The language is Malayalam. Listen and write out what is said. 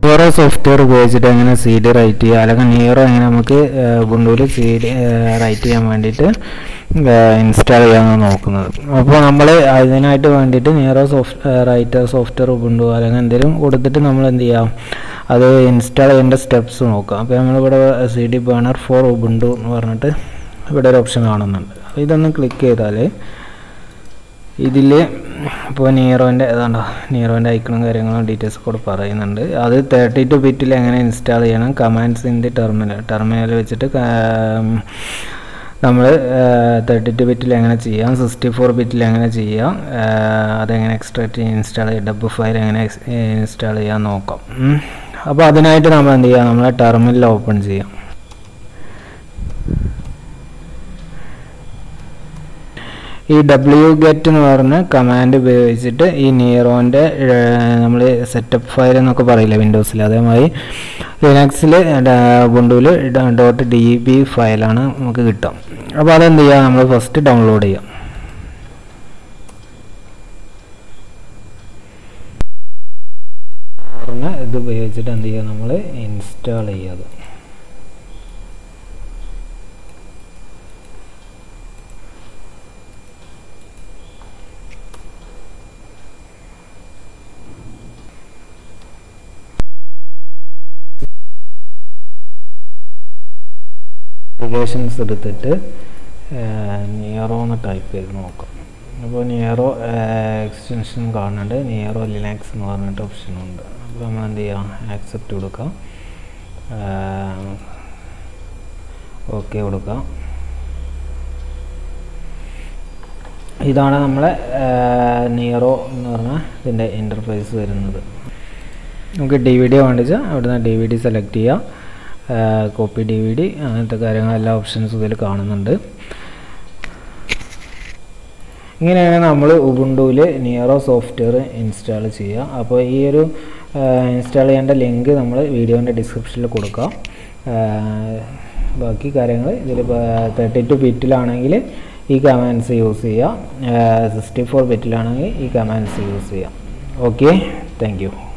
നിയറോ സോഫ്റ്റ്വെയർ ഉപയോഗിച്ചിട്ട് എങ്ങനെ സി ഡി റൈറ്റ് ചെയ്യുക അല്ലെങ്കിൽ നിയറോ എങ്ങനെ നമുക്ക് ഉബുണ്ടുവിൽ സി ഡി റൈറ്റ് ചെയ്യാൻ വേണ്ടിയിട്ട് ഇൻസ്റ്റാൾ ചെയ്യാമെന്ന് നോക്കുന്നത് അപ്പോൾ നമ്മൾ അതിനായിട്ട് വേണ്ടിയിട്ട് Nero soft writer software Ubuntu അല്ലെങ്കിൽ എന്തെങ്കിലും കൊടുത്തിട്ട് നമ്മൾ എന്ത് ചെയ്യാം അത് ഇൻസ്റ്റാൾ ചെയ്യേണ്ട സ്റ്റെപ്സ് നോക്കാം അപ്പോൾ നമ്മളിവിടെ C D burner for Ubuntu എന്ന് പറഞ്ഞിട്ട് ഇവിടെ ഒരു ഓപ്ഷൻ കാണുന്നുണ്ട് അപ്പോൾ ഇതൊന്ന് ക്ലിക്ക് ചെയ്താൽ ഇതിൽ ഇപ്പോൾ നീറോൻ്റെ ഏതാണ്ടോ നീറോൻ്റെ ഐക്കണും കാര്യങ്ങളും ഡീറ്റെയിൽസ് കൂടെ പറയുന്നുണ്ട് അത് തേർട്ടി ടു ബിറ്റിൽ എങ്ങനെ ഇൻസ്റ്റാൾ ചെയ്യണം commands in the terminal terminal വെച്ചിട്ട് നമ്മൾ തേർട്ടി ടു ബിറ്റിൽ എങ്ങനെ ചെയ്യാം സിക്സ്റ്റി ഫോർ ബിറ്റിൽ എങ്ങനെ ചെയ്യാം അതെങ്ങനെ എക്സ്ട്രാക്ട് ഇൻസ്റ്റാൾ ചെയ്യാം ഡബ് ഫയൽ എങ്ങനെ ഇൻസ്റ്റാൾ ചെയ്യാൻ നോക്കാം അപ്പോൾ അതിനായിട്ട് നമ്മൾ എന്ത് ചെയ്യാം നമ്മളെ ടെർമിനൽ ഓപ്പൺ ചെയ്യാം ഈ ഡബ്ല്യു ഗെറ്റ് എന്ന് പറഞ്ഞ കമാൻഡ് ഉപയോഗിച്ചിട്ട് ഈ നീറോൻ്റെ നമ്മൾ സെറ്റപ്പ് ഫയൽ എന്നൊക്കെ പറയില്ല വിൻഡോസിൽ അതേമാതിരി ലിനക്സിൽ ബുണ്ടുവിൽ ഡോട്ട് ഡി ബി ഫയലാണ് നമുക്ക് കിട്ടും അപ്പോൾ അതെന്ത് ചെയ്യുക നമ്മൾ ഫസ്റ്റ് ഡൗൺലോഡ് ചെയ്യാം പറഞ്ഞ ഇത് ഉപയോഗിച്ചിട്ട് എന്ത് ചെയ്യുക നമ്മൾ ഇൻസ്റ്റാൾ ചെയ്യാതെ ആപ്ലിക്കേഷൻസ് എടുത്തിട്ട് നിയറോ എന്ന് ടൈപ്പ് ചെയ്ത് നോക്കാം അപ്പോൾ നിയറോ എക്സ്റ്റൻഷൻ കാണുന്നുണ്ട് നിയറോ ലിനാക്സ് എന്ന് പറഞ്ഞിട്ട് ഓപ്ഷനുണ്ട് അപ്പോൾ നമ്മൾ എന്ത് ചെയ്യാം ആക്സെപ്റ്റ് കൊടുക്കാം ഓക്കെ കൊടുക്കാം ഇതാണ് നമ്മളെ നിയറോ എന്ന് പറഞ്ഞ ഇതിൻ്റെ ഇൻ്റർഫേസ് വരുന്നത് നമുക്ക് ഡി വി ഡി വേണ്ടിച്ചാൽ അവിടുന്ന് ഡി വി ഡി സെലക്ട് ചെയ്യുക കോപ്പി ഡി വി ഡി അങ്ങനത്തെ കാര്യങ്ങൾ എല്ലാ ഓപ്ഷൻസും ഇതിൽ കാണുന്നുണ്ട് ഇങ്ങനെയാണ് നമ്മൾ ഉബുണ്ടുവിൽ നിയറോ സോഫ്റ്റ്വെയർ ഇൻസ്റ്റാൾ ചെയ്യുക അപ്പോൾ ഈ ഒരു ഇൻസ്റ്റാൾ ചെയ്യേണ്ട ലിങ്ക് നമ്മൾ വീഡിയോൻ്റെ ഡിസ്ക്രിപ്ഷനിൽ കൊടുക്കാം ബാക്കി കാര്യങ്ങൾ ഇതിൽ തേർട്ടി ടു ബിറ്റിലാണെങ്കിൽ ഈ കമാൻഡ്സ് യൂസ് ചെയ്യുക സിക്സ്റ്റി ഫോർ ബിറ്റിലാണെങ്കിൽ ഈ കമാൻഡ്സ് യൂസ് ചെയ്യാം ഓക്കെ താങ്ക് യു